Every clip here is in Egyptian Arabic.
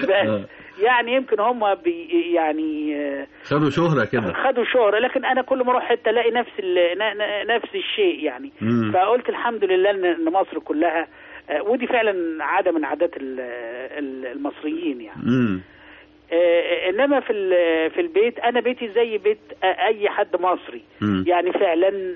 بس يعني يمكن هم بي يعني آه، خدوا شهرة كده خدوا شهرة لكن انا كل ما اروح حته الاقي نفس ال- ن- ن- نفس الشيء يعني مم. فقلت الحمد لله ان إن مصر كلها آه، ودي فعلا عاده من عادات ال- ال- المصريين يعني مم. آه، انما في ال- في البيت انا بيتي زي بيت آه، اي حد مصري مم. يعني فعلا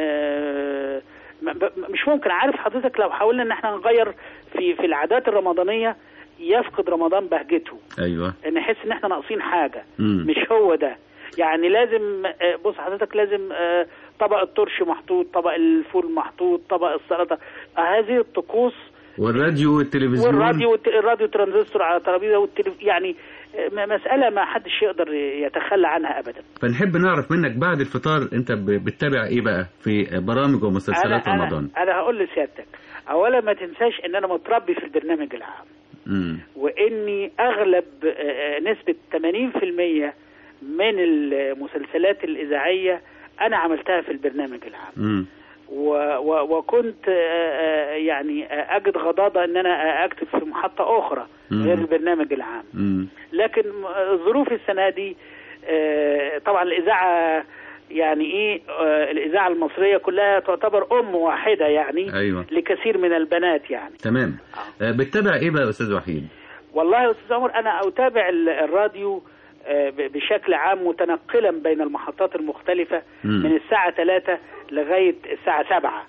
آه، م- ب- مش ممكن عارف حضرتك لو حاولنا ان احنا نغير في في العادات الرمضانيه يفقد رمضان بهجته ايوه نحس ان احنا ناقصين حاجه مم. مش هو ده يعني لازم آه، بص حضرتك لازم آه، طبق الترش محطوط طبق الفول محطوط طبق السلطه آه، هذه الطقوس والراديو والتلفزيون والراديو والت- الراديو ترانزستور على الترابيزه والتلف يعني آه، م- مساله ما حدش يقدر يتخلى عنها ابدا فنحب نعرف منك بعد الفطار انت ب- بتتابع ايه بقى في برامج ومسلسلات أنا رمضان انا انا هقول لسيادتك اولا ما تنساش ان انا متربي في البرنامج العام مم. واني اغلب آه، آه، نسبه 80% من المسلسلات الاذاعيه انا عملتها في البرنامج العام مم. و و وكنت آه، آه، يعني آه، اجد غضاضه ان انا آه، اكتب في محطه اخرى مم. غير البرنامج العام مم. لكن م- ظروف السنه دي آه، طبعا الاذاعه يعني ايه آه، الاذاعه المصريه كلها تعتبر ام واحده يعني ايوه لكثير من البنات يعني تمام آه، بتتابع ايه بقى يا استاذ وحيد والله يا استاذ عمر انا اتابع ال- الراديو آه، ب- بشكل عام متنقلا بين المحطات المختلفة مم. من الساعة 3 لغاية الساعة 7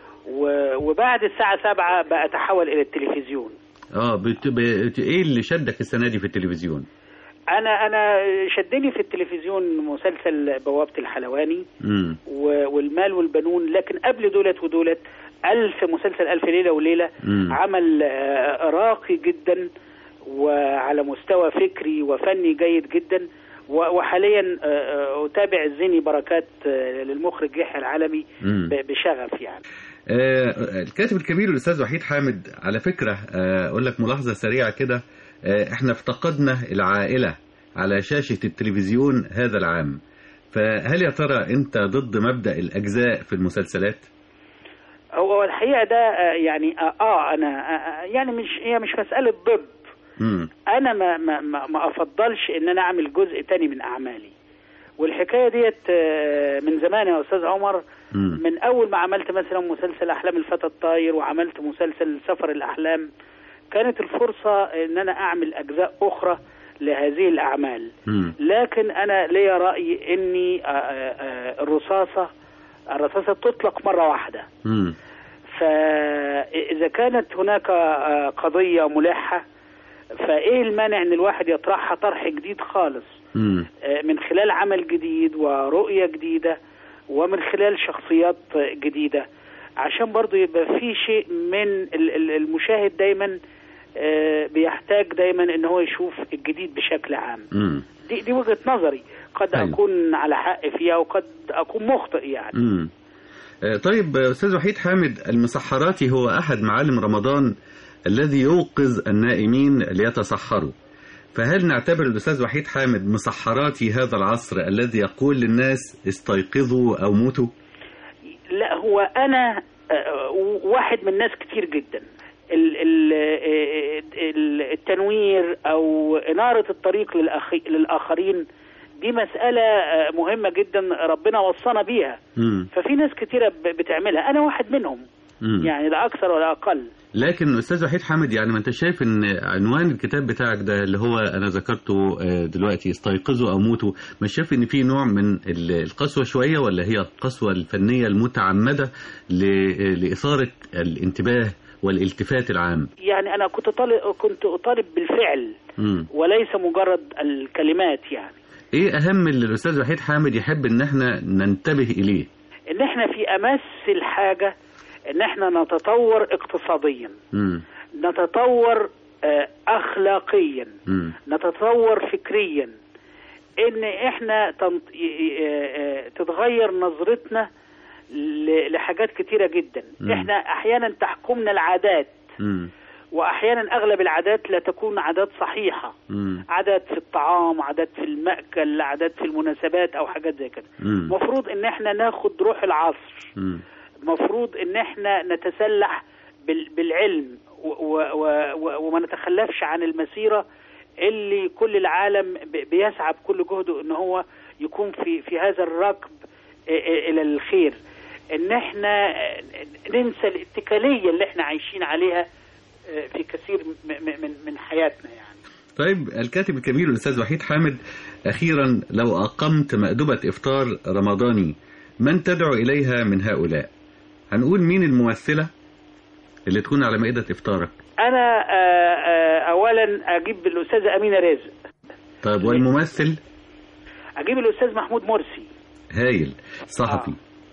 و- وبعد الساعة 7 بقى أتحول إلى التلفزيون اه بت... بت... ايه اللي شدك السنه دي في التلفزيون أنا أنا شدني في التلفزيون مسلسل بوابة الحلواني مم. و- والمال والبنون لكن قبل دولت ودولت ألف مسلسل ألف ليلة وليلة مم. عمل آه، راقي جدا وعلى مستوى فكري وفني جيد جدا و- وحاليا آه، آه، أتابع الزيني بركات آه، للمخرج يحيى العالمي مم. ب- بشغف يعني آه، الكاتب الكبير الاستاذ وحيد حامد على فكره آه، اقول لك ملاحظه سريعه كده آه، احنا افتقدنا العائله على شاشه التلفزيون هذا العام فهل يا ترى انت ضد مبدا الاجزاء في المسلسلات هو الحقيقة ده آه، يعني آه, آه أنا آه آه، يعني مش هي مش مسألة ضد مم. انا ما ما ما, ما افضلش ان انا اعمل جزء تاني من اعمالي والحكايه ديت آه، من زمان يا استاذ عمر مم. من اول ما عملت مثلا مسلسل احلام الفتى الطاير وعملت مسلسل سفر الاحلام كانت الفرصه ان انا اعمل اجزاء اخرى لهذه الاعمال مم. لكن انا ليا راي اني آه، آه، آه، الرصاصه الرصاصه تطلق مره واحده مم. فإذا كانت هناك آه، قضية ملحة فإيه المانع إن الواحد يطرحها طرح جديد خالص مم. آه، من خلال عمل جديد ورؤية جديدة ومن خلال شخصيات آه، جديدة عشان برضو يبقى في شيء من ال- ال- المشاهد دايما آه، بيحتاج دايما ان هو يشوف الجديد بشكل عام مم. دي دي وجهة نظري قد أيوة. اكون على حق فيها وقد اكون مخطئ يعني مم. آه، طيب آه، استاذ وحيد حامد المسحراتي هو احد معالم رمضان الذي يوقظ النائمين ليتسحروا فهل نعتبر الاستاذ وحيد حامد مسحراتي هذا العصر الذي يقول للناس استيقظوا او موتوا لا هو انا آه، واحد من ناس كتير جدا ال- ال- آه، ال- التنوير او اناره الطريق للأخي- للاخرين دي مساله آه، مهمه جدا ربنا وصانا بيها مم. ففي ناس كتيره ب- بتعملها انا واحد منهم مم. يعني لا اكثر ولا اقل لكن استاذ وحيد حامد يعني ما انت شايف ان عنوان الكتاب بتاعك ده اللي هو انا ذكرته آه، دلوقتي استيقظوا او موتوا مش شايف ان في نوع من ال- القسوه شويه ولا هي القسوه الفنيه المتعمده ل- لاثاره الانتباه والالتفات العام يعني انا كنت طالب كنت اطالب بالفعل مم. وليس مجرد الكلمات يعني ايه اهم اللي الاستاذ وحيد حامد يحب ان احنا ننتبه اليه ان احنا في امس الحاجه ان احنا نتطور اقتصاديا مم. نتطور آه، اخلاقيا مم. نتطور فكريا ان احنا تنط... ي- ي- آه، تتغير نظرتنا ل- لحاجات كتيره جدا مم. احنا احيانا تحكمنا العادات مم. واحيانا اغلب العادات لا تكون عادات صحيحه مم. عادات في الطعام عادات في المأكل عادات في المناسبات او حاجات زي كده مم. مفروض ان احنا ناخد روح العصر مم. مفروض ان احنا نتسلح بال- بالعلم و- و- و- و- وما نتخلفش عن المسيره اللي كل العالم ب- بيسعى بكل جهده ان هو يكون في في هذا الركب آه، آه، الى الخير ان احنا آه، ننسى الاتكاليه اللي احنا عايشين عليها آه، في كثير م- م- من من حياتنا يعني طيب الكاتب الكبير الأستاذ وحيد حامد أخيرا لو أقمت مأدبة إفطار رمضاني من تدعو إليها من هؤلاء هنقول مين الممثلة اللي تكون على مائدة إفطارك انا آه، آه، اولا اجيب الاستاذه امينه رزق طيب والممثل اجيب الاستاذ محمود مرسي هايل صحفي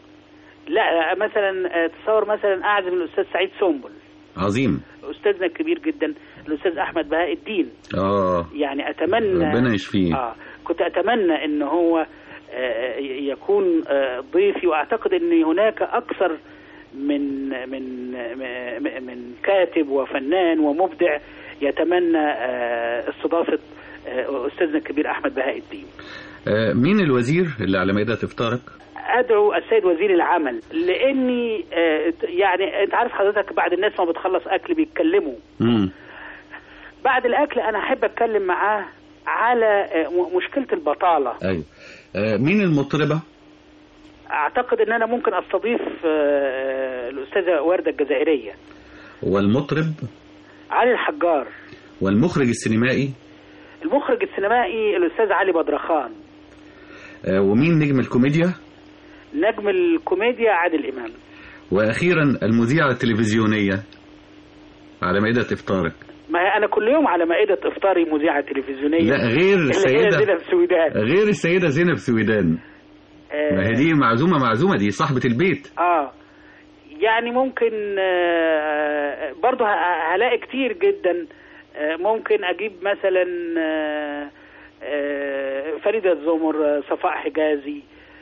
لا مثلا آه، تصور مثلا اعزم الاستاذ سعيد سنبل عظيم استاذنا الكبير جدا الاستاذ احمد بهاء الدين آه يعني اتمنى ربنا يشفيه اه كنت اتمنى ان هو آه، يكون آه، ضيفي واعتقد ان هناك اكثر من من م- من كاتب وفنان ومبدع يتمنى آه، استضافه آه، استاذنا الكبير احمد بهاء الدين آه، مين الوزير اللي على مائدة إفطارك ادعو السيد وزير العمل لاني آه، يعني انت عارف حضرتك بعد الناس ما بتخلص اكل بيتكلموا مم. بعد الاكل انا احب اتكلم معاه على آه، م- مشكله البطاله أيوه آه، مين المطربة اعتقد ان انا ممكن استضيف آه، الاستاذه ورده الجزائريه والمطرب علي الحجار والمخرج السينمائي المخرج السينمائي الاستاذ علي بدرخان آه، ومين نجم الكوميديا نجم الكوميديا عادل امام وأخيرا المذيعة التلفزيونية على مائدة إفطارك ما هي انا كل يوم على مائده افطاري مذيعه تلفزيونيه لا غير اللي هي السيدة زينب سويدان غير السيدة زينب سويدان آه، ما هي دي معزومة معزومة دي صاحبة البيت اه يعني ممكن آه، برضه ه- هلاقي كتير جدا آه، ممكن اجيب مثلا آه، آه، فريدة الزمر آه، صفاء حجازي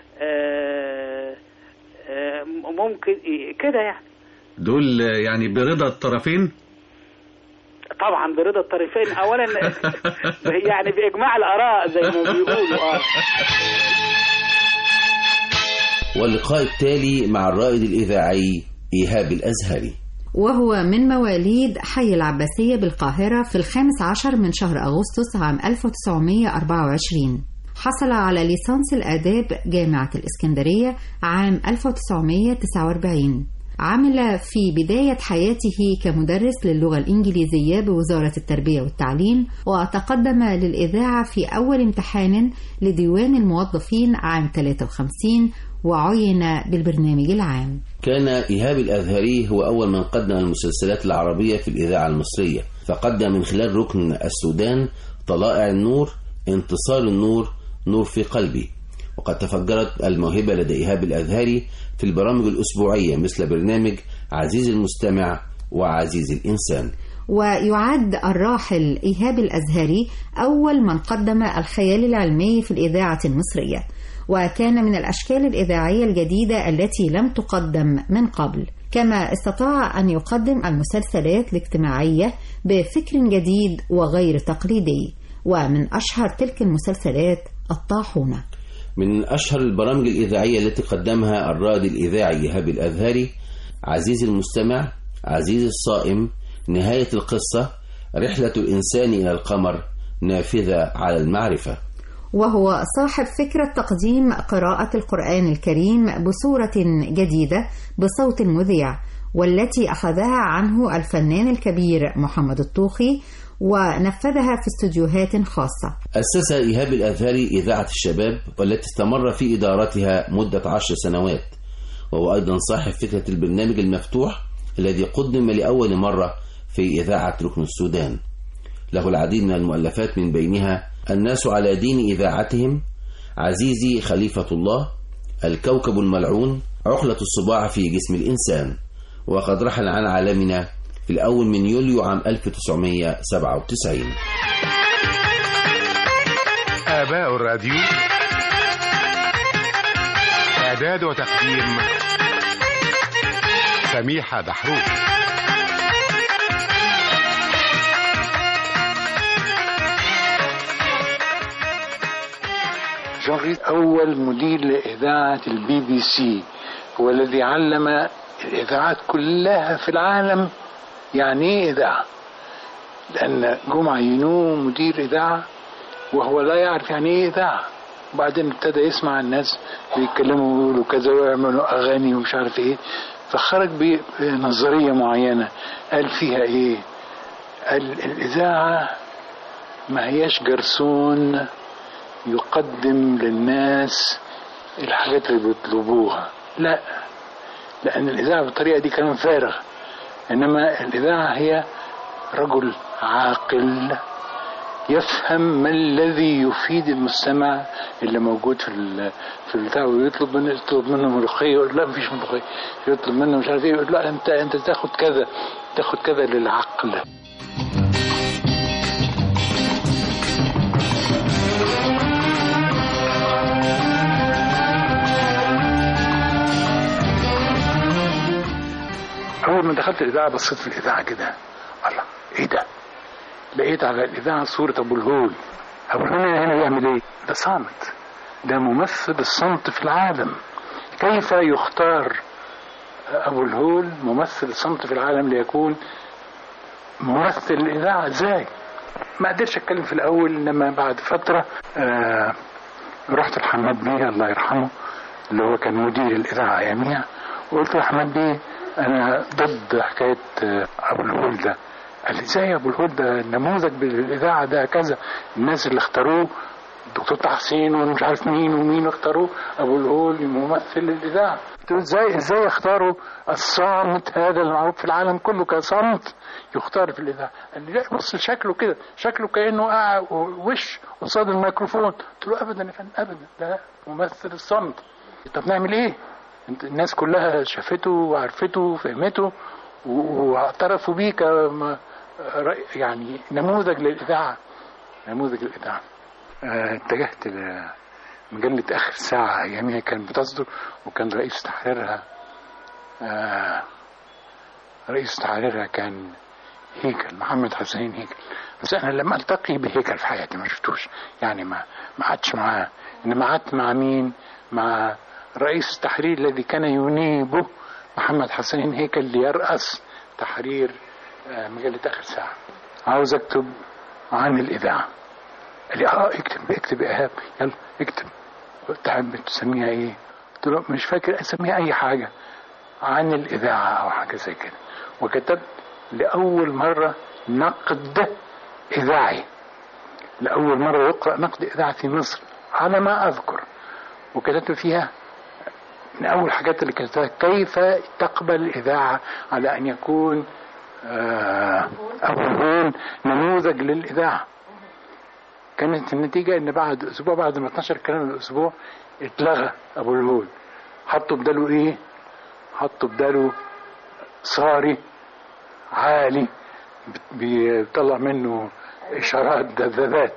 آه، آه، ممكن كده يعني دول آه، يعني برضا الطرفين طبعا برضا الطرفين اولا يعني باجماع الاراء زي ما بيقولوا اه واللقاء التالي مع الرائد الإذاعي إيهاب الأزهري وهو من مواليد حي العباسية بالقاهرة في الخامس عشر من شهر أغسطس عام 1924 حصل على ليسانس الآداب جامعة الإسكندرية عام 1949 عمل في بداية حياته كمدرس للغة الإنجليزية بوزارة التربية والتعليم وتقدم للإذاعة في أول امتحان لديوان الموظفين عام 53 وعين بالبرنامج العام كان إيهاب الأزهري هو أول من قدم المسلسلات العربية في الإذاعة المصرية فقدم من خلال ركن السودان طلائع النور انتصار النور نور في قلبي وقد تفجرت الموهبة لدى إيهاب الأزهري في البرامج الأسبوعية مثل برنامج عزيز المستمع وعزيز الإنسان ويعد الراحل إيهاب الأزهري أول من قدم الخيال العلمي في الإذاعة المصرية وكان من الأشكال الإذاعية الجديدة التي لم تقدم من قبل كما استطاع أن يقدم المسلسلات الاجتماعية بفكر جديد وغير تقليدي ومن أشهر تلك المسلسلات الطاحونة من أشهر البرامج الإذاعية التي قدمها الرائد الإذاعي إيهاب الأزهري عزيز المستمع عزيز الصائم نهاية القصة رحلة الإنسان إلى القمر نافذة على المعرفة وهو صاحب فكرة تقديم قراءة القرآن الكريم بصورة جديدة بصوت المذيع والتي أخذها عنه الفنان الكبير محمد الطوخي ونفذها في استوديوهات خاصة أسس إيهاب الأزهري إذاعة الشباب والتي استمر في إدارتها مدة عشر سنوات وهو أيضا صاحب فكرة البرنامج المفتوح الذي قدم لأول مرة في إذاعة ركن السودان له العديد من المؤلفات من بينها الناس على دين إذاعتهم عزيزي خليفة الله الكوكب الملعون عقلة الصباع في جسم الإنسان وقد رحل عن عالمنا في الأول من يوليو عام 1997 آباء الراديو إعداد وتقديم سميحة دحروج جون ريد أول مدير لإذاعة البي بي سي هو الذي علم الإذاعات كلها في العالم يعني إيه إذاعة لأن جم عينوه مدير إذاعة وهو لا يعرف يعني إيه إذاعة وبعدين ابتدى يسمع الناس بيتكلموا ويقولوا كذا ويعملوا أغاني ومش عارف إيه فخرج ب- بنظرية معينة قال فيها إيه قال الإذاعة ما هياش جرسون يقدم للناس الحاجات اللي بيطلبوها لا لأن الإذاعة بالطريقة دي كلام فارغ إنما الإذاعة هي رجل عاقل يفهم ما الذي يفيد المستمع اللي موجود في ال- في البتاع ويطلب منه يطلب منه ملوخيه يقول لا مفيش ملوخيه يطلب منه مش عارف ايه يقول لا انت انت تاخد كذا تاخد كذا للعقل اول ما دخلت الاذاعه بصيت في الاذاعه كده الله ايه ده لقيت على الاذاعه صوره ابو الهول ابو الهول هنا بيعمل ايه ده صامت ده ممثل الصمت في العالم كيف يختار ابو الهول ممثل الصمت في العالم ليكون ممثل الاذاعه ازاي ما قدرتش اتكلم في الاول انما بعد فتره آه رحت لحماد بيه الله يرحمه اللي هو كان مدير الاذاعه اياميها وقلت له يا حماد بيه انا ضد حكايه آه، ابو الهول ده قال لي ازاي يا ابو الهول ده نموذج بالاذاعه ده كذا الناس اللي اختاروه الدكتور طه حسين ومش عارف مين ومين اختاروه ابو الهول ممثل الاذاعه قلت له ازاي ازاي يختاروا الصامت هذا المعروف في العالم كله كصامت يختار في الاذاعه قال لي لا بص شكله كده شكله كانه قاعد وش قصاد الميكروفون قلت له ابدا يا فندم ابدا ده ممثل الصمت طب نعمل ايه انت الناس كلها شافته وعرفته وفهمته و- واعترفوا بيه كم رأي- يعني نموذج للاذاعه نموذج للاذاعه آه، اتجهت لمجلة آخر ساعة أيامها كانت بتصدر وكان رئيس تحريرها آه، رئيس تحريرها كان هيكل محمد حسين هيكل بس أنا لما ألتقي بهيكل في حياتي ما شفتوش يعني ما ما قعدتش معاه إنما قعدت مع مين؟ مع رئيس التحرير الذي كان ينيبه محمد حسين هيكل ليرأس تحرير آه، مجلة آخر ساعة عاوز أكتب عن الإذاعة قال لي اه اكتب اكتب يا ايهاب يلا اكتب تحب تسميها ايه؟ قلت له مش فاكر اسميها اي حاجه عن الاذاعه او حاجه زي كده وكتبت لاول مره نقد اذاعي لاول مره يقرا نقد اذاعي في مصر على ما اذكر وكتبت فيها من اول الحاجات اللي كتبتها كيف تقبل الاذاعه على ان يكون آه ابو الهول نموذج للاذاعه كانت النتيجة إن بعد أسبوع بعد ما 12 كلام الأسبوع اتلغى أبو الهول حطوا بداله إيه؟ حطوا بداله صاري عالي بت- بيطلع منه إشارات دبابات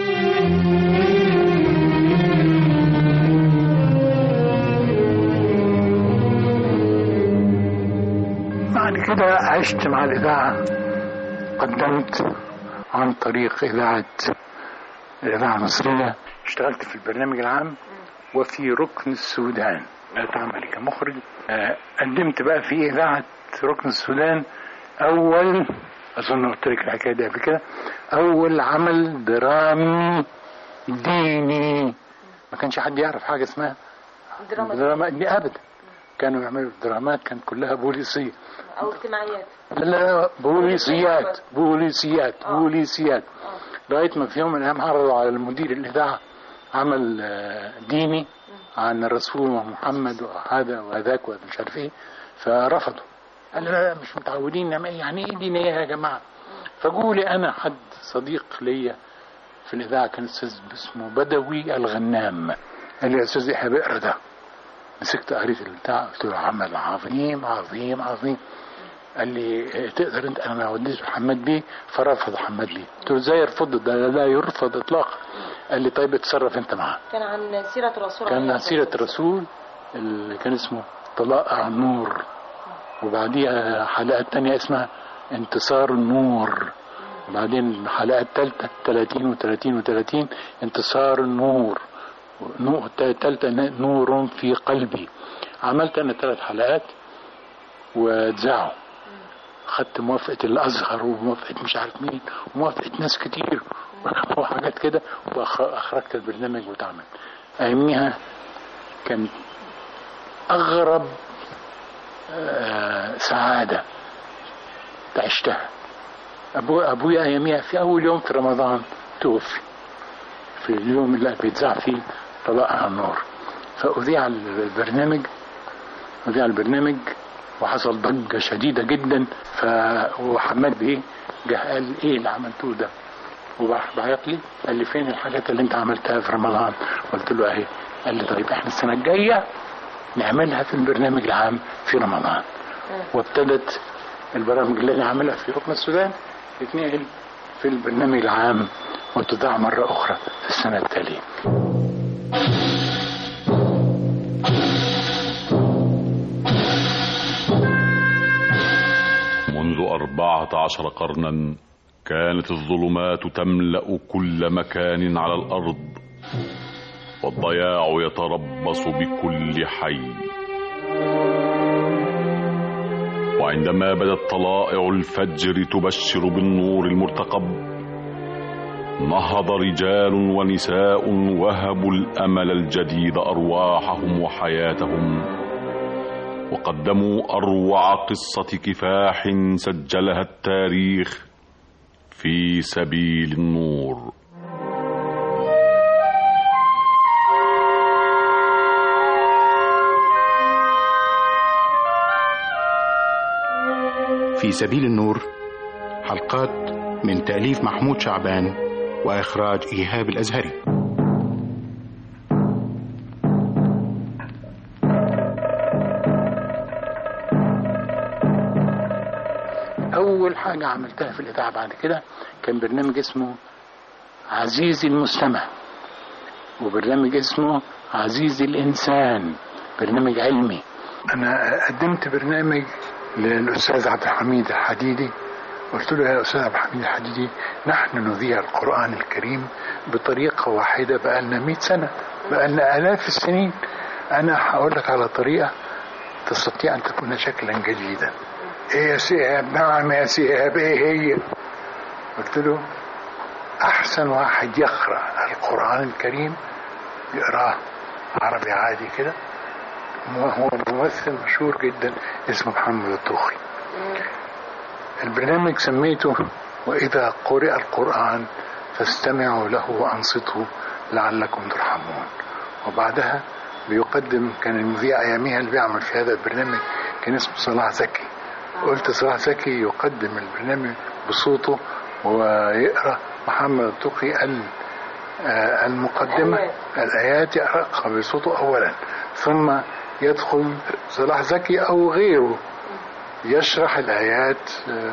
بعد كده عشت مع الإذاعة قدمت عن طريق إذاعة الإذاعة المصرية اشتغلت في البرنامج العام وفي ركن السودان بدأت عملي كمخرج آه، قدمت بقى في إذاعة ركن السودان أول أظن قلت لك الحكاية دي قبل كده أول عمل درامي ديني ما كانش حد يعرف حاجة اسمها دراما دراما دي أبدا كانوا يعملوا درامات كانت كلها بوليسية او اجتماعيات لا بوليسيات بوليسيات بوليسيات لغايه ما في يوم من الايام عرضوا على المدير الاذاعه عمل آه، ديني عن الرسول محمد وهذا وهذاك ومش عارف ايه فرفضوا قال لا لا مش متعودين نعمل إيه؟ يعني ايه دينيه يا جماعه فقولي انا حد صديق ليا في الاذاعه كان استاذ اسمه بدوي الغنام قال لي يا استاذ ايهاب اقرا ده مسكت قريت البتاع قلت له عمل عظيم عظيم عظيم قال لي إيه، تقدر انت انا وديته حماد بيه فرفض حماد بيه قلت له ازاي يرفض ده لا يرفض اطلاقا قال لي طيب اتصرف انت معاه كان عن سيرة الرسول كان عليه عن سيرة الصلاة الرسول اللي كان اسمه طلاء النور وبعديها حلقة تانية اسمها انتصار النور وبعدين الحلقة التالتة 30 و30 و30 انتصار النور نو- التالتة نور في قلبي عملت انا ثلاث حلقات واتذاعوا خدت موافقة الأزهر وموافقة مش عارف مين وموافقة ناس كتير وحاجات كده وأخرجت البرنامج واتعمل أياميها كان أغرب آه، سعادة عشتها أبو أبويا أياميها في أول يوم في رمضان توفي في اليوم اللي بيتذاع فيه طلاق على النور فأذيع البرنامج أذيع البرنامج وحصل ضجة شديدة جدا ف وحماد بيه جه قال ايه اللي عملتوه ده وراح بعت لي قال لي فين الحاجات اللي انت عملتها في رمضان قلت له اهي قال لي طيب احنا السنة الجاية نعملها في البرنامج العام في رمضان وابتدت البرامج اللي انا عاملها في ركن السودان تتنقل في البرنامج العام وتذاع مرة أخرى في السنة التالية منذ أربعة عشر قرنا كانت الظلمات تملأ كل مكان على الأرض والضياع يتربص بكل حي وعندما بدت طلائع الفجر تبشر بالنور المرتقب نهض رجال ونساء وهبوا الامل الجديد ارواحهم وحياتهم وقدموا اروع قصه كفاح سجلها التاريخ في سبيل النور في سبيل النور حلقات من تأليف محمود شعبان وإخراج إيهاب الأزهري أول حاجة عملتها في الإذاعة بعد كده كان برنامج اسمه عزيزي المستمع وبرنامج اسمه عزيزي الإنسان برنامج علمي أنا قدمت برنامج للأستاذ عبد الحميد الحديدي قلت له يا أستاذ عبد الحميد الحديدي نحن نذيع القرآن الكريم بطريقة واحدة بقالنا 100 سنة بقالنا آلاف السنين أنا هقول لك على طريقة تستطيع أن تكون شكلا جديدا إيه يا سياب نعم يا سياب إيه هي قلت له أحسن واحد يقرأ القرآن الكريم يقراه عربي عادي كده هو ممثل مشهور جدا اسمه محمد الطوخي البرنامج سميته وإذا قرئ القرآن فاستمعوا له وأنصتوا لعلكم ترحمون وبعدها بيقدم كان المذيع أياميها اللي بيعمل في هذا البرنامج كان اسمه صلاح زكي قلت صلاح زكي يقدم البرنامج بصوته ويقرأ محمد الطوخي المقدمة الآيات يقرأها بصوته أولا ثم يدخل صلاح زكي أو غيره يشرح الآيات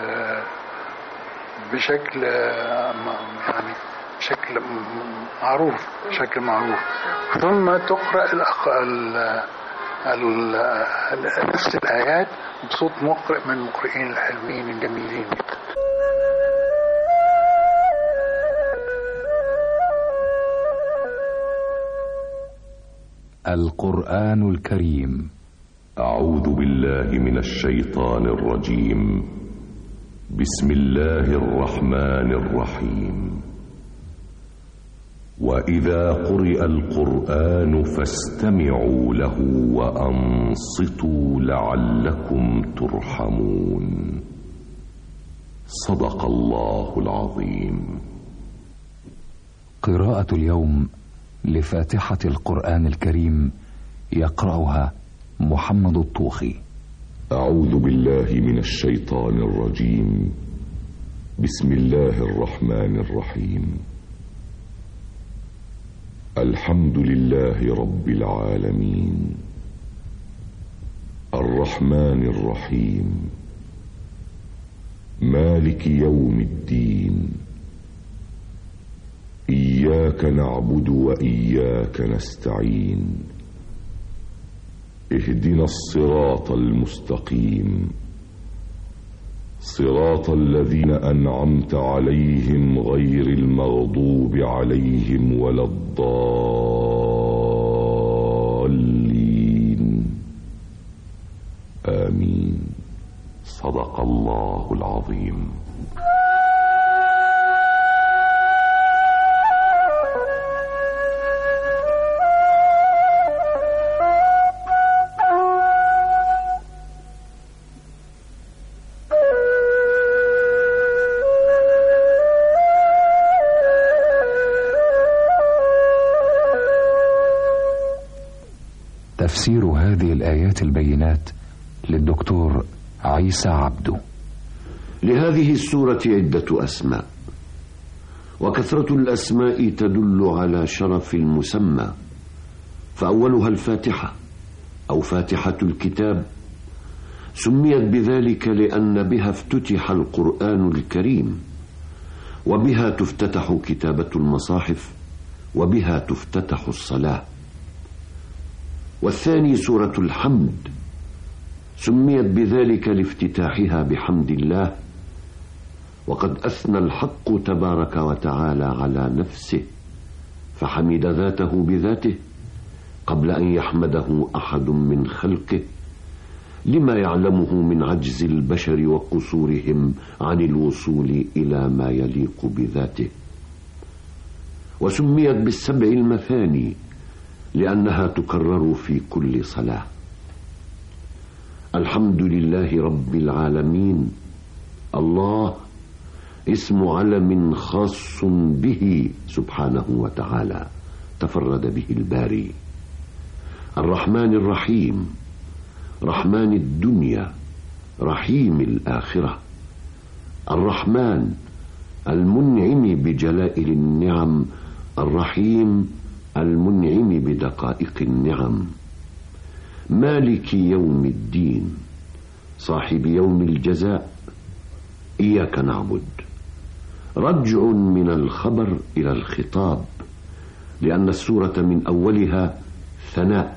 بشكل يعني بشكل معروف بشكل معروف ثم تقرأ الأخ... ال... ال... ال... نفس الآيات بصوت مقرئ من المقرئين الحلوين الجميلين جدا القرآن الكريم أعوذ بالله من الشيطان الرجيم بسم الله الرحمن الرحيم وإذا قرئ القرآن فاستمعوا له وأنصتوا لعلكم ترحمون صدق الله العظيم قراءة اليوم لفاتحة القرآن الكريم يقرأها محمد الطوخي أعوذ بالله من الشيطان الرجيم بسم الله الرحمن الرحيم الحمد لله رب العالمين الرحمن الرحيم مالك يوم الدين إياك نعبد وإياك نستعين اهدنا الصراط المستقيم صراط الذين أنعمت عليهم غير المغضوب عليهم ولا الضالين آمين صدق الله العظيم تفسير هذه الآيات البينات للدكتور عيسى عبده لهذه السورة عدة أسماء وكثرة الأسماء تدل على شرف المسمى فأولها الفاتحة أو فاتحة الكتاب سميت بذلك لأن بها افتتح القرآن الكريم وبها تفتتح كتابة المصاحف وبها تفتتح الصلاة والثاني سورة الحمد سميت بذلك لافتتاحها بحمد الله وقد أثنى الحق تبارك وتعالى على نفسه فحمد ذاته بذاته قبل أن يحمده أحد من خلقه لما يعلمه من عجز البشر وقصورهم عن الوصول إلى ما يليق بذاته وسميت بالسبع المثاني لأنها تكرر في كل صلاة الحمد لله رب العالمين الله اسم علم خاص به سبحانه وتعالى تفرد به الباري الرحمن الرحيم رحمن الدنيا رحيم الآخرة الرحمن المنعم بجلائل النعم الرحيم المنعم بدقائق النعم مالك يوم الدين صاحب يوم الجزاء إياك نعبد رجع من الخبر إلى الخطاب لأن السورة من أولها ثناء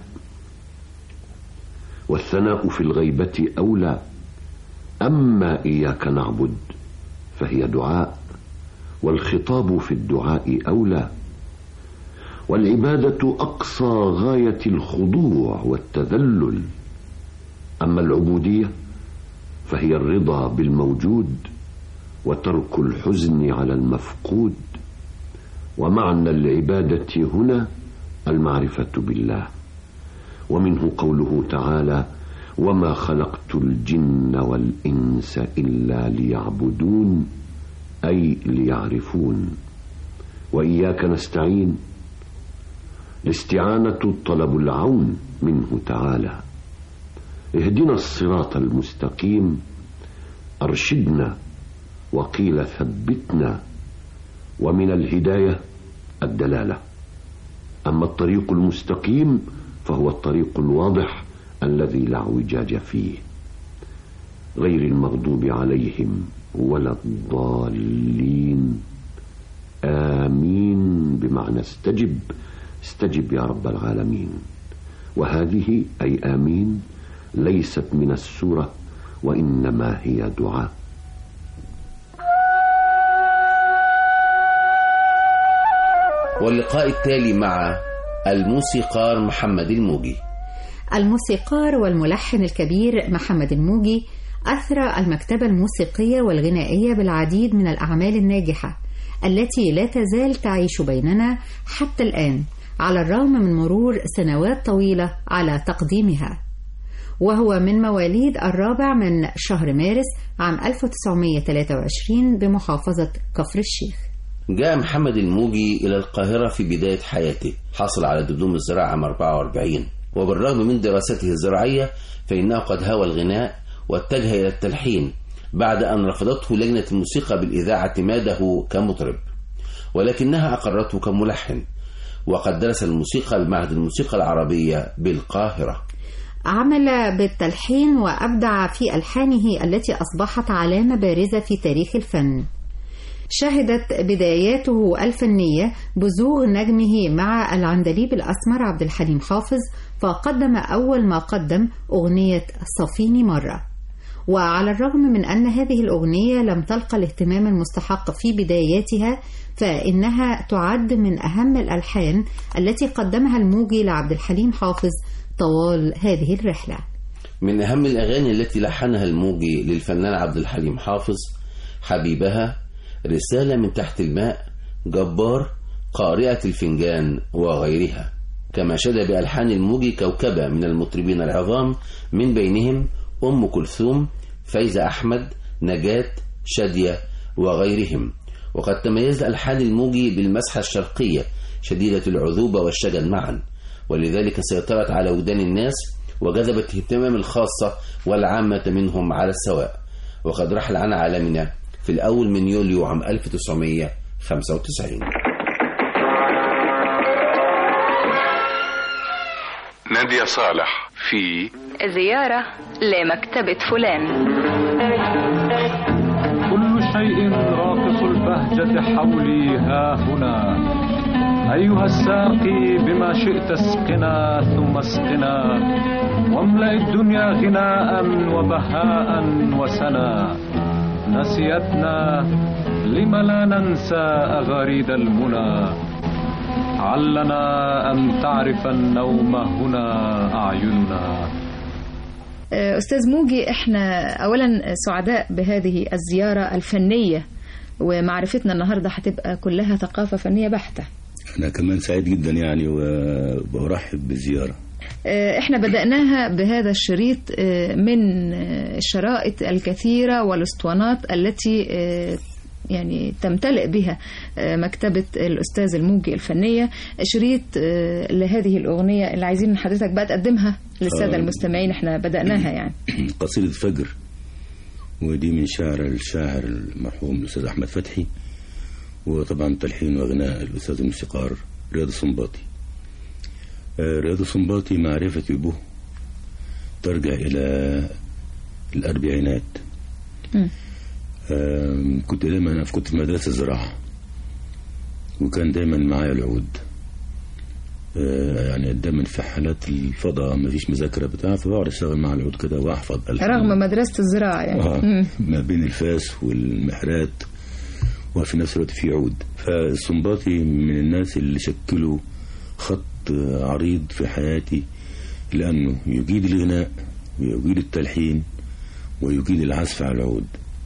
والثناء في الغيبة أولى أما إياك نعبد فهي دعاء والخطاب في الدعاء أولى والعبادة أقصى غاية الخضوع والتذلل أما العبودية فهي الرضا بالموجود وترك الحزن على المفقود ومعنى العبادة هنا المعرفة بالله ومنه قوله تعالى وما خلقت الجن والإنس إلا ليعبدون أي ليعرفون وإياك نستعين الاستعانة طلب العون منه تعالى اهدنا الصراط المستقيم أرشدنا وقيل ثبتنا ومن الهداية الدلالة أما الطريق المستقيم فهو الطريق الواضح الذي لا اعوجاج فيه غير المغضوب عليهم ولا الضالين آمين بمعنى استجب استجب يا رب العالمين وهذه أي آمين ليست من السورة وإنما هي دعاء واللقاء التالي مع الموسيقار محمد الموجي الموسيقار والملحن الكبير محمد الموجي أثرى المكتبة الموسيقية والغنائية بالعديد من الأعمال الناجحة التي لا تزال تعيش بيننا حتى الآن على الرغم من مرور سنوات طويلة على تقديمها وهو من مواليد الرابع من شهر مارس عام 1923 بمحافظة كفر الشيخ جاء محمد الموجي إلى القاهرة في بداية حياته حصل على دبلوم الزراعة عام 44 وبالرغم من دراسته الزراعية فإنه قد هوى الغناء واتجه إلى التلحين بعد أن رفضته لجنة الموسيقى بالإذاعة اعتماده كمطرب ولكنها أقرته كملحن وقد درس الموسيقى بمعهد الموسيقى العربية بالقاهرة عمل بالتلحين وأبدع في ألحانه التي أصبحت علامة بارزة في تاريخ الفن شهدت بداياته الفنية بزوغ نجمه مع العندليب الأسمر عبد الحليم حافظ فقدم أول ما قدم أغنية صفيني مرة وعلى الرغم من أن هذه الأغنية لم تلقى الاهتمام المستحق في بداياتها فإنها تعد من أهم الألحان التي قدمها الموجي لعبد الحليم حافظ طوال هذه الرحلة من أهم الأغاني التي لحنها الموجي للفنان عبد الحليم حافظ حبيبها رسالة من تحت الماء جبار قارئة الفنجان وغيرها كما شد بألحان الموجي كوكبة من المطربين العظام من بينهم أم كلثوم فايزة أحمد نجاة شادية وغيرهم وقد تميز ألحان الموجي بالمسحة الشرقية شديدة العذوبة والشجن معا ولذلك سيطرت على ودان الناس وجذبت اهتمام الخاصة والعامة منهم على السواء وقد رحل عن عالمنا في الأول من يوليو عام 1995 نادية صالح في زيارة لمكتبة فلان كل شيء راقص البهجة حولي ها هنا أيها الساقي بما شئت اسقنا ثم اسقنا واملأ الدنيا غناء وبهاء وسنا نسيتنا لم لا ننسى أغاريد المنى علنا أن تعرف النوم هنا أعيننا أستاذ موجي إحنا أولا سعداء بهذه الزيارة الفنية ومعرفتنا النهاردة هتبقى كلها ثقافة فنية بحتة أنا كمان سعيد جدا يعني وبرحب بالزيارة احنا بدأناها بهذا الشريط من الشرائط الكثيرة والاسطوانات التي يعني تمتلئ بها مكتبة الأستاذ الموجي الفنية شريط لهذه الأغنية اللي عايزين حضرتك بقى تقدمها للسادة آه. المستمعين احنا بدأناها يعني قصيدة فجر ودي من شعر الشاعر المرحوم الأستاذ أحمد فتحي وطبعا تلحين وغناء الأستاذ الموسيقار رياض السنباطي آه، رياض السنباطي معرفتي به ترجع إلى الأربعينات م. آم، كنت دايما أنا كنت في مدرسة الزراعة وكان دايما معايا العود آه، يعني دايما في حالات الفضاء ما فيش مذاكرة بتاع فبقعد أشتغل مع العود كده وأحفظ ألحان. رغم مدرسة الزراعة يعني آه مم. ما بين الفاس والمحرات وفي نفس الوقت في عود فالسنباطي من الناس اللي شكلوا خط عريض في حياتي لأنه يجيد الغناء ويجيد التلحين ويجيد العزف على العود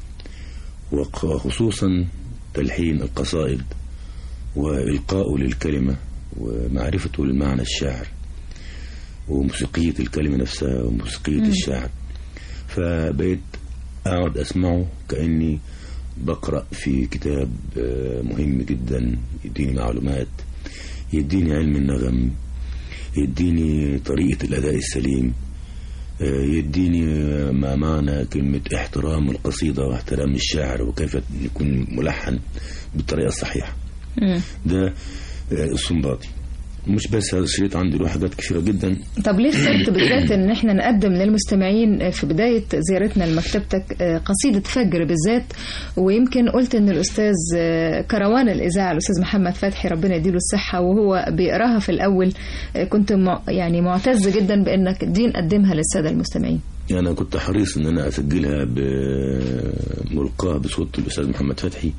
وخصوصا تلحين القصائد وإلقاؤه للكلمة ومعرفته للمعنى الشاعر وموسيقية الكلمة نفسها وموسيقية مم. الشاعر فبقيت أقعد أسمعه كأني بقرأ في كتاب آه، مهم جدا يديني معلومات يديني علم النغم يديني طريقة الأداء السليم آه، يديني آه، ما معنى كلمة احترام القصيدة واحترام الشاعر وكيف يكون ملحن بالطريقة الصحيحة مم. ده آه، السنباطي مش بس هذا الشريط عندي له حاجات كثيرة جدا طب ليه اخترت بالذات ان احنا نقدم للمستمعين في بداية زيارتنا لمكتبتك آه، قصيدة فجر بالذات ويمكن قلت ان الاستاذ آه، كروان الاذاعة الاستاذ محمد فتحي ربنا يديله الصحة وهو بيقراها في الاول آه، كنت مع- يعني معتز جدا بانك دي نقدمها للسادة المستمعين يعني أنا كنت حريص إن أنا أسجلها بملقاة بصوت الأستاذ محمد فتحي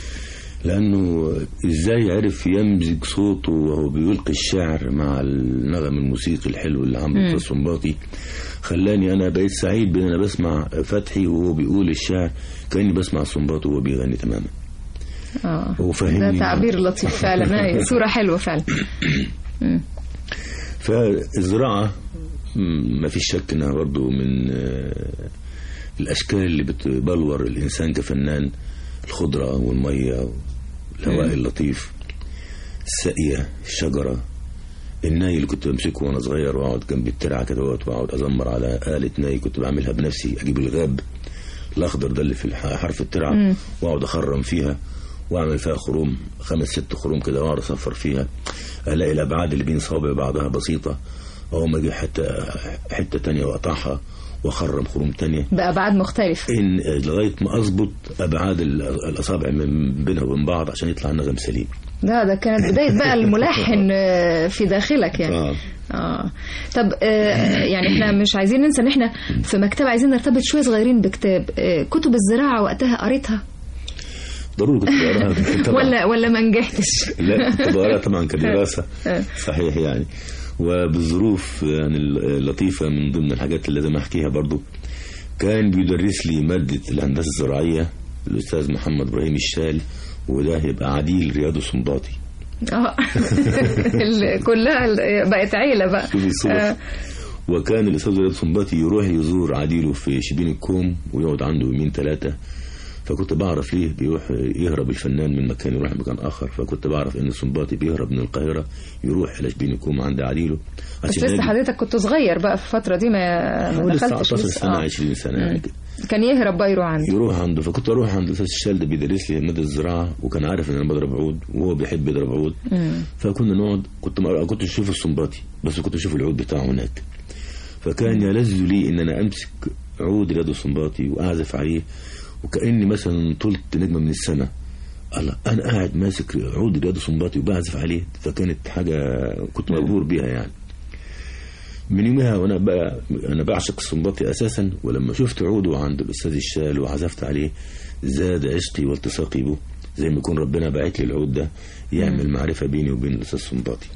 لأنه إزاي عرف يمزج صوته وهو بيلقي الشعر مع النغم الموسيقي الحلو اللي عمله مم. الأستاذ الصنباطي خلاني أنا بقيت سعيد بأن أنا بسمع فتحي وهو بيقول الشعر كأني بسمع الصنباطي وهو بيغني تماما اه هو فاهمني ده تعبير لطيف فعلا أيوة، صورة حلوة فعلا مم. فالزراعة مم، ما فيش شك انها برضو من آه، الاشكال اللي بتبلور الانسان كفنان الخضرة والمية والهواء مم. اللطيف الساقية الشجرة الناي اللي كنت بمسكه وانا صغير واقعد جنب الترعة كده واقعد ازمر على آلة ناي كنت بعملها بنفسي اجيب الغاب الاخضر ده اللي في الح- حرف الترعة مم. واقعد اخرم فيها واعمل فيها خروم خمس ست خروم كده واقعد اصفر فيها الاقي الابعاد اللي بين صوابع بعضها بسيطه اقوم اجي حته حته تانية واقطعها واخرم خروم تانية بأبعاد مختلفة ان لغايه ما اظبط ابعاد ال- الاصابع من بينها وبين بعض عشان يطلع النغم سليم ده ده كانت بداية بقى الملحن آه، في داخلك يعني اه اه طب آه يعني احنا مش عايزين ننسى ان احنا في مكتبة عايزين نرتبط شوية صغيرين بكتاب آه كتب الزراعة وقتها قريتها ضروري كنت بقراها طبعا ولا ولا ما نجحتش لا كنت بقراها طبعا كدراسه آه. صحيح يعني وبظروف يعني اللطيفة من ضمن الحاجات اللي لازم أحكيها برضو كان بيدرس لي مادة الهندسة الزراعية الأستاذ محمد إبراهيم الشال وده هيبقى عديل رياض السنباطي اه ال- كلها ال- بقت عيلة بقى شوفي الصدف. آه. وكان الأستاذ رياض السنباطي يروح يزور عديله في شبين الكوم ويقعد عنده يومين ثلاثة فكنت بعرف ليه بيروح يهرب الفنان من مكان يروح مكان آخر فكنت بعرف إن السنباطي بيهرب من القاهرة يروح إلى شبين الكوم عند عديله بس عشان لسه يجي- حضرتك كنت صغير بقى في الفترة دي ما ما حوالي دخلتش 19 لسه. سنة آه. 20 سنة يعني كده كان يهرب بقى يروح عنده يروح عنده فكنت اروح عند الاستاذ الشال ده بيدرس لي ماده الزراعه وكان عارف ان انا بضرب عود وهو بيحب يضرب عود مم. فكنا نقعد كنت ما كنت اشوف السنباطي بس كنت اشوف العود بتاعه هناك فكان يلذ لي ان انا امسك عود رياض السنباطي واعزف عليه وكاني مثلا طلت نجمه من السماء الله انا قاعد ماسك عود رياض السنباطي وبعزف عليه فكانت حاجه كنت مبهور بيها يعني من يومها وانا بقى انا بعشق السنباطي اساسا ولما شفت عوده عند الاستاذ الشال وعزفت عليه زاد عشقي والتصاقي به زي ما يكون ربنا باعت لي العود ده يعمل معرفه بيني وبين الاستاذ السنباطي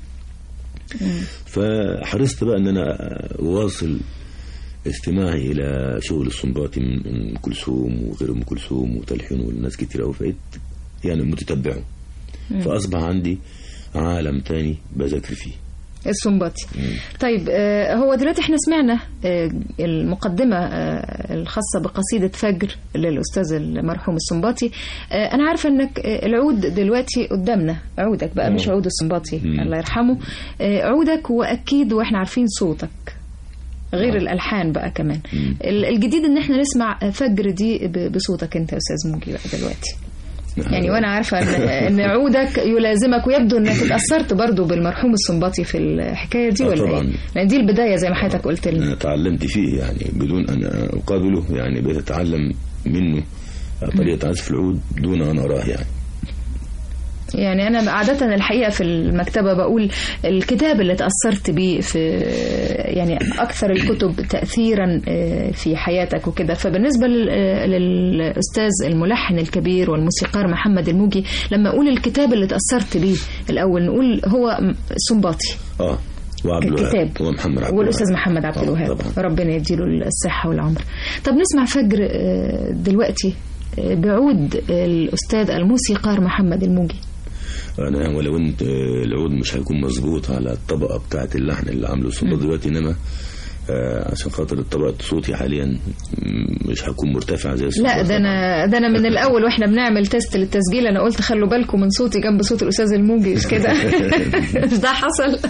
فحرصت بقى ان انا اواصل استماعي الى شغل السنباطي من ام كلثوم وغير ام كلثوم وتلحين والناس كتير قوي فقيت يعني متتبعه مم. فاصبح عندي عالم تاني بذاكر فيه السنباطي طيب آه، هو دلوقتي احنا سمعنا آه، المقدمة آه، الخاصة بقصيدة فجر للأستاذ المرحوم السنباطي آه، أنا عارفة أنك آه، العود دلوقتي قدامنا عودك بقى مش عود السنباطي الله يرحمه آه، عودك وأكيد وإحنا عارفين صوتك غير الألحان بقى كمان ال- الجديد إن احنا نسمع فجر دي ب- بصوتك أنت يا أستاذ موجي بقى دلوقتي يعني وانا عارفه ان ان عودك يلازمك ويبدو انك اتاثرت برضو بالمرحوم السنباطي في الحكايه دي آه ولا طبعاً. ايه؟ لان دي البدايه زي ما حضرتك قلت لنا أنا تعلمت فيه يعني بدون أن أقابله يعني بقيت أتعلم منه طريقة عزف العود دون أن أراه يعني يعني انا عاده الحقيقه في المكتبه بقول الكتاب اللي تاثرت بيه في يعني اكثر الكتب تاثيرا آه، في حياتك وكده فبالنسبه لل- آه، للاستاذ الملحن الكبير والموسيقار محمد الموجي لما اقول الكتاب اللي تاثرت بيه الاول نقول هو سنباطي آه وعبد الوهاب الكتاب. ومحمد عبد والاستاذ الوهاب. محمد عبد آه، الوهاب طبعا ربنا يديله الصحه والعمر طب نسمع فجر آه، دلوقتي آه، بعود الاستاذ الموسيقار محمد الموجي أنا ولو أن آه، العود مش هيكون مظبوط على الطبقة بتاعة اللحن اللي عامله الصوت دلوقتي إنما آه، عشان خاطر طبقة صوتي حاليا م- مش هكون مرتفع زي الصوت لا ده انا ده انا من الاول واحنا بنعمل تيست للتسجيل انا قلت خلوا بالكم من صوتي جنب صوت الاستاذ الموجي مش كده مش ده حصل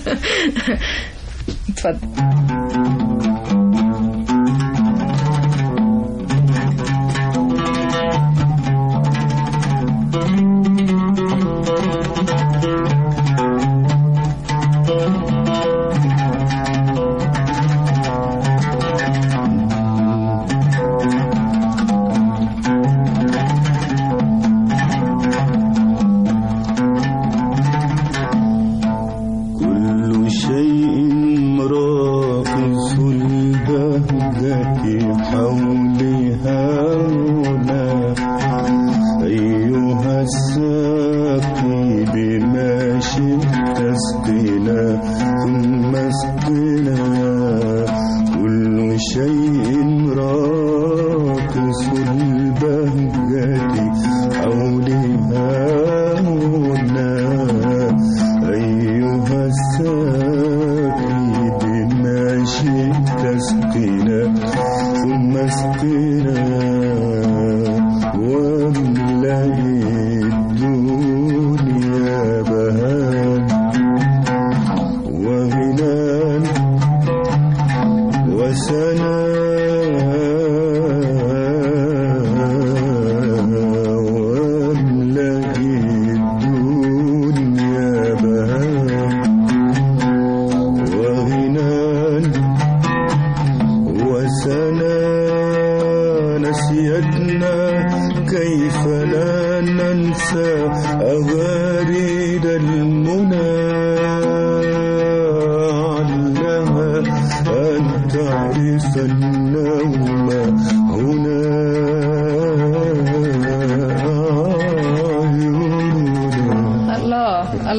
اتفضل كل شيء راقص البهجة حولها هنا أيها الساقي بما شئت اسقنا ثم اسقنا كل شيء راقص البهجة حولها هنا أيها الساقي بما شئت اسقنا ثم اسقنا واملأ الدنيا بهاء وغنى وسنا واملأ الدنيا بهاء وغنى وسنا نسيتنا كيف لا ننسى أغاريد المنى علها أن تعرف النوم هنا الله الله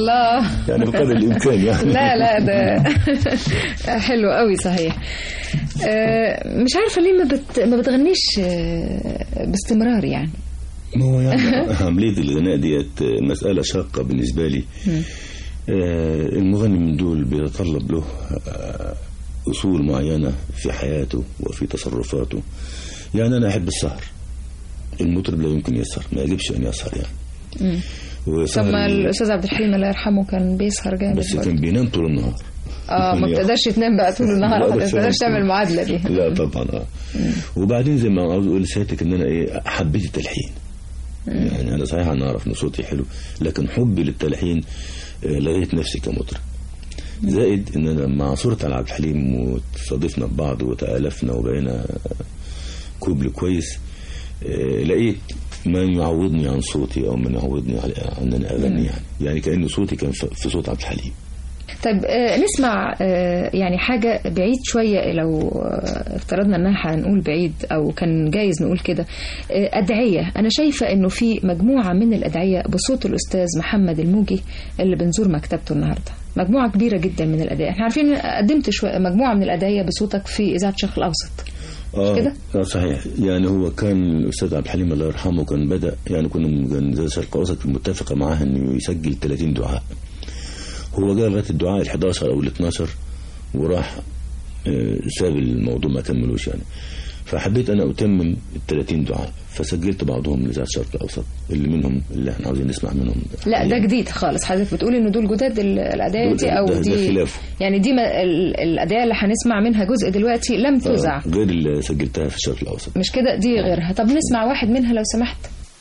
يعني بقدر الامكان يعني لا لا ده حلو قوي صحيح آه، مش عارفه ليه ما بت... ما بتغنيش آه، باستمرار يعني ما هو يعني عمليه الغناء ديت مساله شاقه بالنسبه لي آه، المغني من دول بيتطلب له آه، اصول معينه في حياته وفي تصرفاته يعني انا احب السهر المطرب لا يمكن يسهر ما يجبش ان يسهر يعني مم. وسهر طب ما الاستاذ عبد الحليم الله يرحمه كان بيسهر جامد بس برضه. كان بينام طول النهار اه ما يعني بتقدرش تنام بقى طول النهار لا، ما بس تقدرش أنا- تعمل المعادله دي لا طبعا اه وبعدين زي ما عاوز اقول لسيادتك ان انا ايه حبيت التلحين يعني انا صحيح انا اعرف ان صوتي حلو لكن حبي للتلحين آه، لغيت نفسي كمطرب زائد ان انا مع صورة على عبد الحليم وتصادفنا ببعض وتالفنا وبقينا كوبل كويس آه، لقيت من يعوضني عن صوتي او من يعوضني على عن ان اغني يعني يعني كان صوتي كان في في صوت عبد الحليم طيب آه، نسمع آه، يعني حاجة بعيد شوية لو آه، افترضنا انها هنقول بعيد او كان جايز نقول كده آه، أدعية أنا شايفة انه في مجموعة من الأدعية بصوت الأستاذ محمد الموجي اللي بنزور مكتبته النهاردة مجموعة كبيرة جدا من الأدعية احنا عارفين قدمت شوية مجموعة من الأدعية بصوتك في إذاعة الشرق الأوسط اه كده؟ اه صحيح يعني هو كان الاستاذ عبد الحليم الله يرحمه كان بدا يعني كنا كان زي الشرق الاوسط متفقه معاه انه يسجل 30 دعاء هو جاب لغايه الدعاء ال 11 او ال 12 وراح آه، ساب الموضوع ما كملوش يعني فحبيت انا اتمم ال 30 دعاء فسجلت بعضهم لإذاعة الشرق الاوسط اللي منهم اللي احنا عاوزين نسمع منهم لا ده جديد خالص حضرتك بتقول انه دول جداد ال- الأدعية دول- دي أو ده- ده دي خلافه. يعني دي ما- ال- الأدعية اللي هنسمع منها جزء دلوقتي لم تذاع آه، غير اللي سجلتها في الشرق الاوسط مش كده دي غيرها طب نسمع واحد منها لو سمحت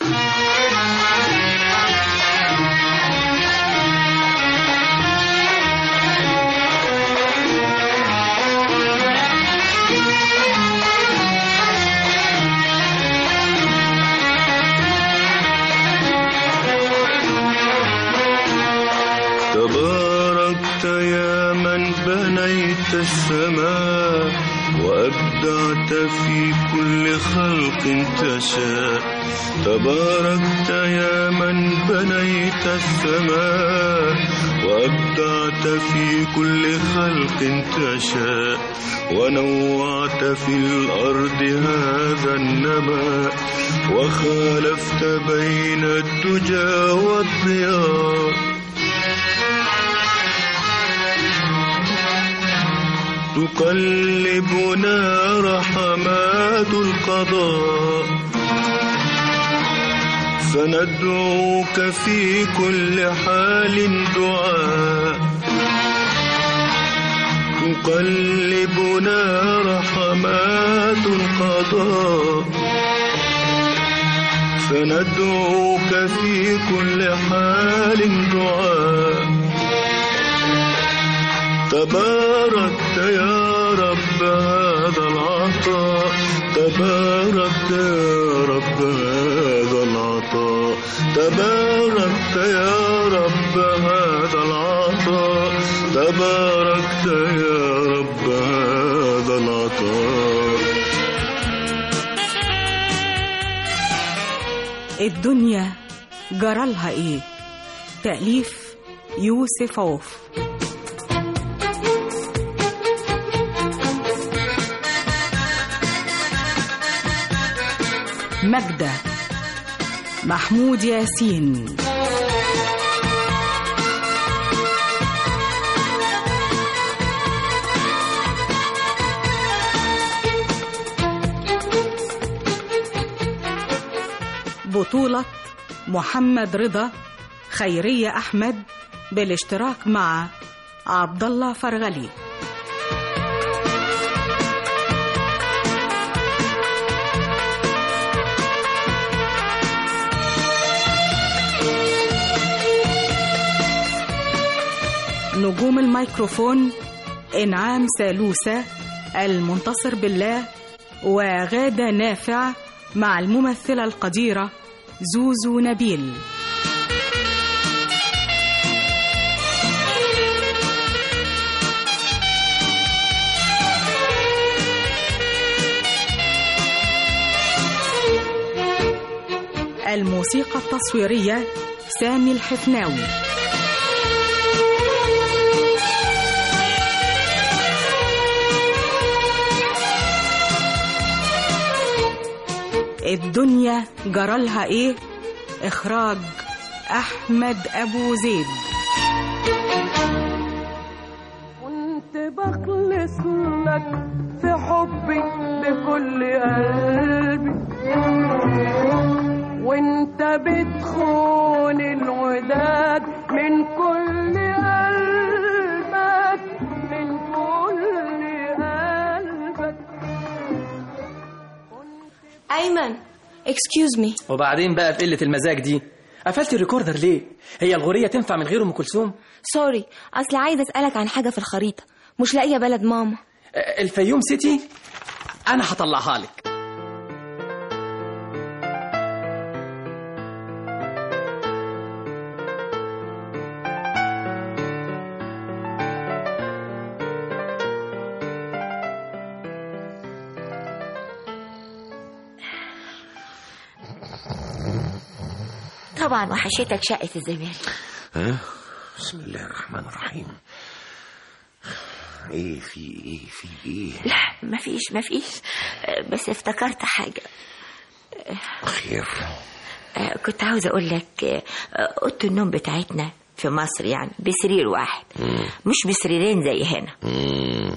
تباركت يا من بنيت السماء وأبدعت في كل خلق تشاء تباركت يا من بنيت السماء وأبدعت في كل خلق تشاء ونوعت في الأرض هذا النماء وخالفت بين الدجى والضياء تقلبنا رحمات القضاء فندعوك في كل حال دعاء تقلبنا رحمات القضاء فندعوك في كل حال دعاء تباركت يا رب هذا العطاء تباركت يا رب هذا العطاء تباركت يا رب هذا العطاء تباركت يا رب هذا العطاء الدنيا جرالها ايه تأليف يوسف عوف مجدة محمود ياسين بطولة محمد رضا خيرية أحمد بالاشتراك مع عبد الله فرغلي نجوم الميكروفون إنعام سالوسة المنتصر بالله وغادة نافع مع الممثلة القديرة زوزو نبيل الموسيقى التصويرية سامي الحفناوي الدنيا جرالها ايه اخراج احمد ابو زيد كنت بخلص لك في حبي بكل قلبي وانت بتخون الوداد من كل قلبك من كل قلبك ايمن اكسكيوز مي وبعدين بقى في قلة المزاج دي قفلت الريكوردر ليه؟ هي الغورية تنفع من غير أم كلثوم؟ سوري اصل عايزه اسالك عن حاجه في الخريطه مش لاقيه بلد ماما آه، الفيوم سيتي أنا هطلعها لك طبعا وحشتك شقة الزمالك ها بسم الله الرحمن الرحيم ايه في ايه في ايه لا مفيش مفيش آه، بس افتكرت حاجة خير آه، كنت عاوزة أقول لك آه، أوضة النوم بتاعتنا في مصر يعني بسرير واحد مم. مش بسريرين زي هنا مم.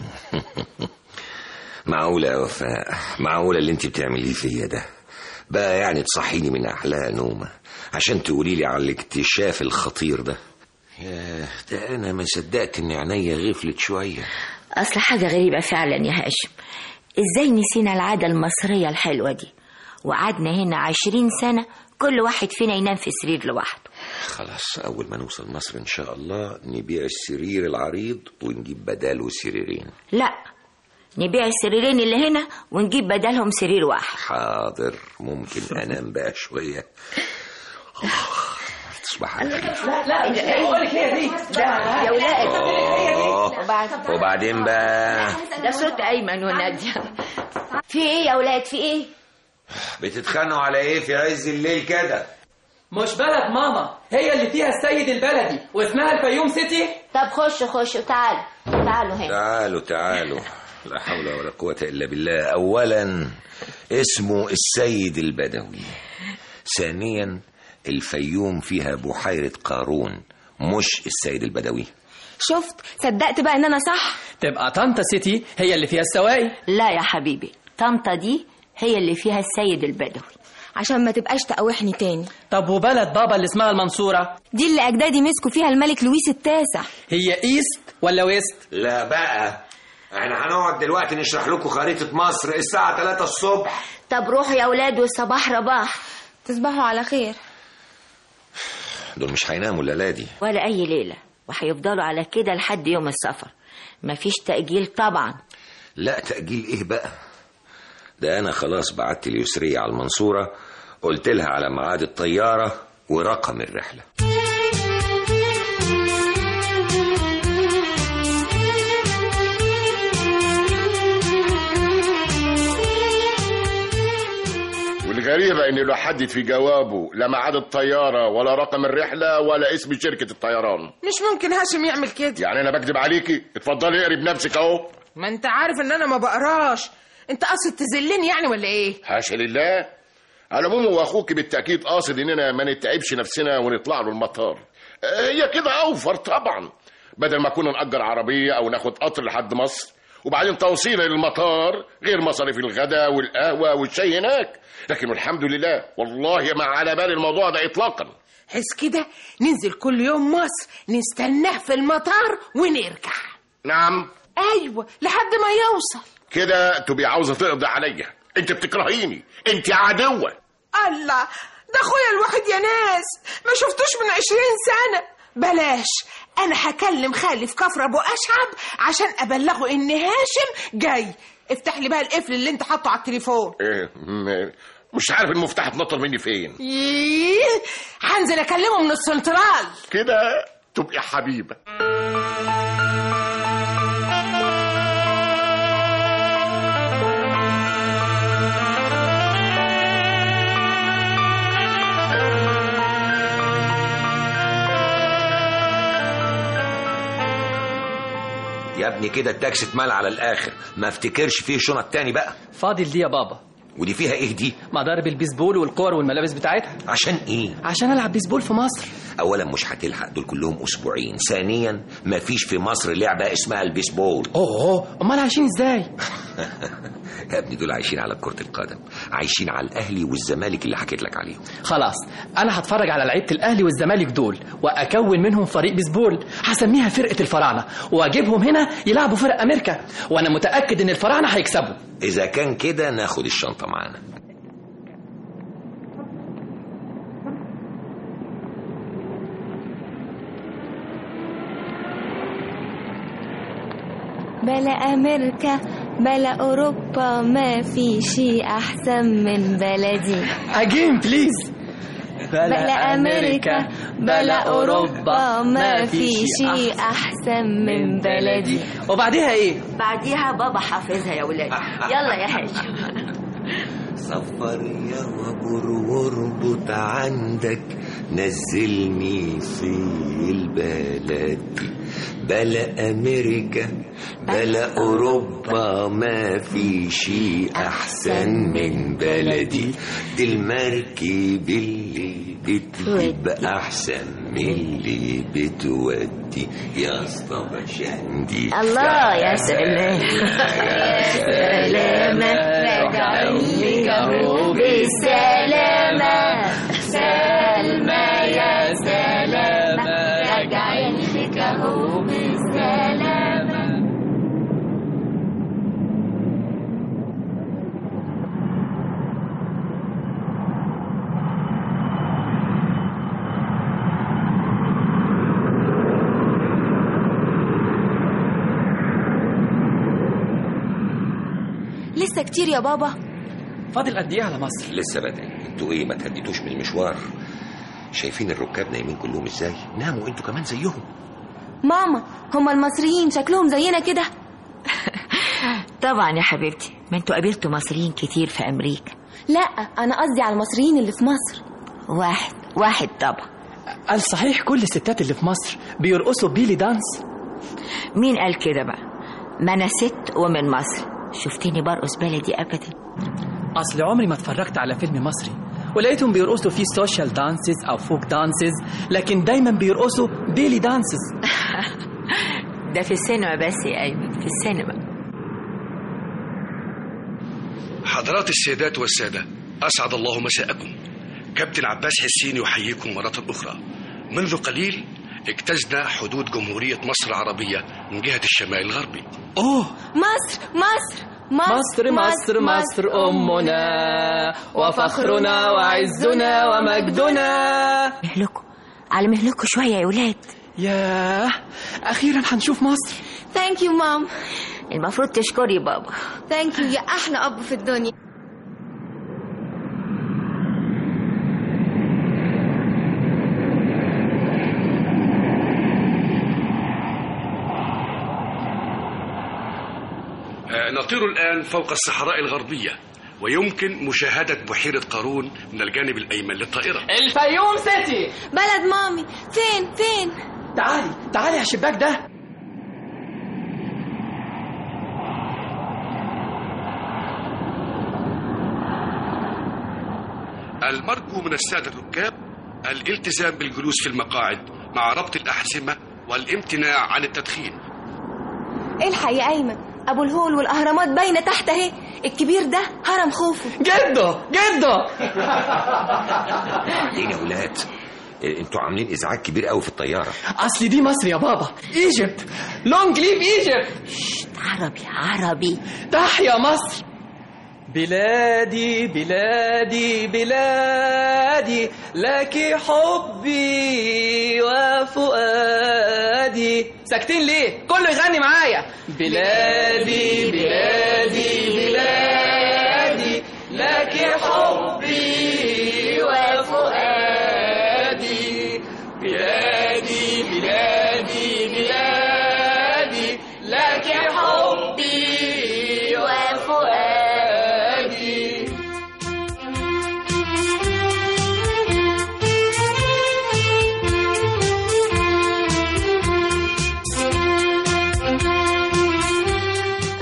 معقولة يا وفاء معقولة اللي انت بتعمليه فيا ده بقى يعني تصحيني من أحلى نومة عشان تقولي لي على الاكتشاف الخطير ده ياه ده أنا ما صدقت إن عينيا غفلت شوية أصل حاجة غريبة فعلا يا هاشم إزاي نسينا العادة المصرية الحلوة دي وقعدنا هنا عشرين سنة كل واحد فينا ينام في سرير لوحده خلاص أول ما نوصل مصر إن شاء الله نبيع السرير العريض ونجيب بداله سريرين لا نبيع السريرين اللي هنا ونجيب بدلهم سرير واحد حاضر ممكن أنام بقى شوية تصبح على خير لا لا بقول لك هي دي يا ولاد آه. وبعد وبعدين بقى ده صوت أيمن ونادية في إيه يا ولاد في إيه؟ بتتخانقوا على ايه في عز الليل كده مش بلد ماما هي اللي فيها السيد البلدي واسمها الفيوم سيتي طب خشوا خشوا تعالوا تعالوا هنا تعالوا تعالوا لا حول ولا قوة إلا بالله أولا اسمه السيد البدوي ثانيا الفيوم فيها بحيرة قارون مش السيد البدوي شفت صدقت بقى ان انا صح تبقى طنطا سيتي هي اللي فيها السواقي لا يا حبيبي طنطا دي هي اللي فيها السيد البدوي عشان ما تبقاش تقاوحني تاني طب وبلد بابا اللي اسمها المنصورة دي اللي اجدادي مسكوا فيها الملك لويس التاسع هي ايست ولا ويست لا بقى احنا هنقعد دلوقتي نشرح لكم خريطة مصر الساعة 3 الصبح طب روحوا يا ولاد والصباح رباح تصبحوا على خير دول مش هيناموا الليلة دي ولا أي ليلة وهيفضلوا على كده لحد يوم السفر مفيش تأجيل طبعا لا تأجيل ايه بقى ده انا خلاص بعت اليسرية على المنصورة قلت لها على ميعاد الطيارة ورقم الرحلة والغريبة إن له حدد في جوابه لا ميعاد الطيارة ولا رقم الرحلة ولا اسم شركة الطيران مش ممكن هاشم يعمل كده يعني أنا بكذب عليكي اتفضلي اقري بنفسك أهو ما انت عارف ان انا ما بقراش انت قصد تذلني يعني ولا ايه حاشا لله على العموم هو أخوك بالتأكيد قاصد إننا ما نتعبش نفسنا ونطلع له المطار آه، هي كده أوفر طبعا بدل ما كنا نأجر عربية أو ناخد قطر لحد مصر وبعدين توصيله للمطار غير مصاريف الغداء والقهوة والشاي هناك لكن الحمد لله والله ما على بالي الموضوع ده إطلاقا حس كده ننزل كل يوم مصر نستناه في المطار ونرجع نعم ايوه لحد ما يوصل كده تبقي عاوزة تقضي عليا انت بتكرهيني انت عدوة الله ده اخويا الوحيد يا ناس ما شفتوش من عشرين سنة بلاش انا هكلم خالي في كفر ابو اشعب عشان ابلغه ان هاشم جاي افتح لي بقى القفل اللي انت حاطه على التليفون إيه م- مش عارف المفتاح اتنطر مني فين ييه هنزل اكلمه من السنترال كده تبقي حبيبة يا ابني كده التاكسي اتملى على الآخر ما افتكرش فيه شنط تاني بقى فاضل دي يا بابا ودي فيها ايه دي مضارب البيسبول والكور والملابس بتاعتها عشان ايه عشان العب بيسبول في مصر اولا مش هتلحق دول كلهم اسبوعين ثانيا مفيش في مصر لعبه اسمها البيسبول اوه امال عايشين ازاي يا ابني دول عايشين على كره القدم عايشين على الاهلي والزمالك اللي حكيت لك عليهم خلاص انا هتفرج على لعيبه الاهلي والزمالك دول واكون منهم فريق بيسبول هسميها فرقه الفراعنه واجيبهم هنا يلعبوا فرق امريكا وانا متاكد ان الفراعنه هيكسبوا اذا كان كده ناخد الشنطه معانا بلا أمريكا بلا أوروبا ما في شيء أحسن من بلدي اجين بليز بلا أمريكا بلا أوروبا ما في شيء أحسن من بلدي وبعديها ايه بعديها بابا حافظها يا ولاد يلا يا هاشم سفر يا وبر واربط عندك نزلني في البلد بلا امريكا بلا اوروبا ما في شيء احسن من بلدي دي المركب اللي بتجيب احسن من اللي بتودي يا اسطى بشندي الله يا سلام سلامة راجعين اهو بالسلامة سلمى يا سلامة راجعين لك اهو بالسلامة لسه كتير يا بابا فاضل قد ايه على مصر لسه بدري انتوا ايه ما تهديتوش من المشوار شايفين الركاب نايمين كلهم ازاي ناموا انتوا كمان زيهم ماما هما المصريين شكلهم زينا كده طبعا يا حبيبتي ما انتوا قابلتوا مصريين كتير في امريكا لا أنا قصدي على المصريين اللي في مصر واحد واحد طبعا قال صحيح كل الستات اللي في مصر بيرقصوا بيلي دانس مين قال كده بقى ما انا ست ومن مصر شفتني برقص بلدي ابدا اصل عمري ما اتفرجت على فيلم مصري ولقيتهم بيرقصوا فيه سوشيال دانسز او فوك دانسز لكن دايما بيرقصوا بيلي دانسز ده في السينما بس يا ايمن في السينما حضرات السيدات والسادة أسعد الله مساءكم كابتن عباس حسين يحييكم مرة أخرى منذ قليل اجتزنا حدود جمهورية مصر العربية من جهة الشمال الغربي اوه مصر مصر مصر مصر مصر أمنا وفخرنا وعزنا ومجدنا مهلكوا على مهلكوا شوية يا ولاد ياه أخيرا هنشوف مصر ثانك يو مام المفروض تشكري بابا ثانك يو يا أحلى أب في الدنيا آه، نطير الآن فوق الصحراء الغربية ويمكن مشاهدة بحيرة قارون من الجانب الأيمن للطائرة الفيوم سيتي بلد مامي فين فين تعالي تعالي على الشباك ده المرجو من السادة الركاب الالتزام بالجلوس في المقاعد مع ربط الأحزمة والامتناع عن التدخين الحق يا أيمن أبو الهول والأهرامات باينة تحت أهي الكبير ده هرم خوفو جده جده بعدين يا ولاد إيه، انتوا عاملين ازعاج كبير قوي في الطياره أصل دي مصر يا بابا ايجيبت لونج ليف ايجيبت عربي عربي تحيا مصر بلادي بلادي بلادي لك حبي وفؤادي ساكتين ليه كله يغني معايا بلادي بلادي بلادي لك حبي وفؤادي بلادي بلادي بلادي لك حبي وفؤادي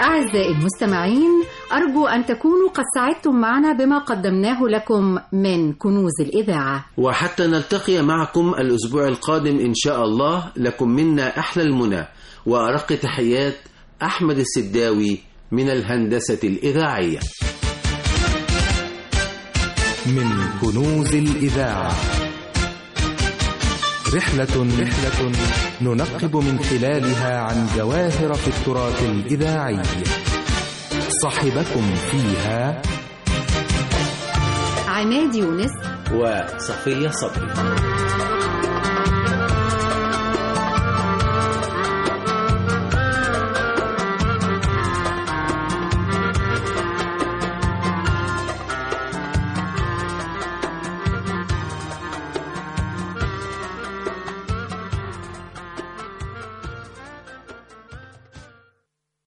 أعزائي المستمعين أرجو أن تكونوا قد سعدتم معنا بما قدمناه لكم من كنوز الإذاعة وحتى نلتقي معكم الأسبوع القادم إن شاء الله لكم منا أحلى المنى وأرق تحيات أحمد السداوي من الهندسة الإذاعية من كنوز الإذاعة رحلة رحلة ننقب من خلالها عن جواهر في التراث الإذاعي صاحبكم فيها عماد يونس وصفية صبري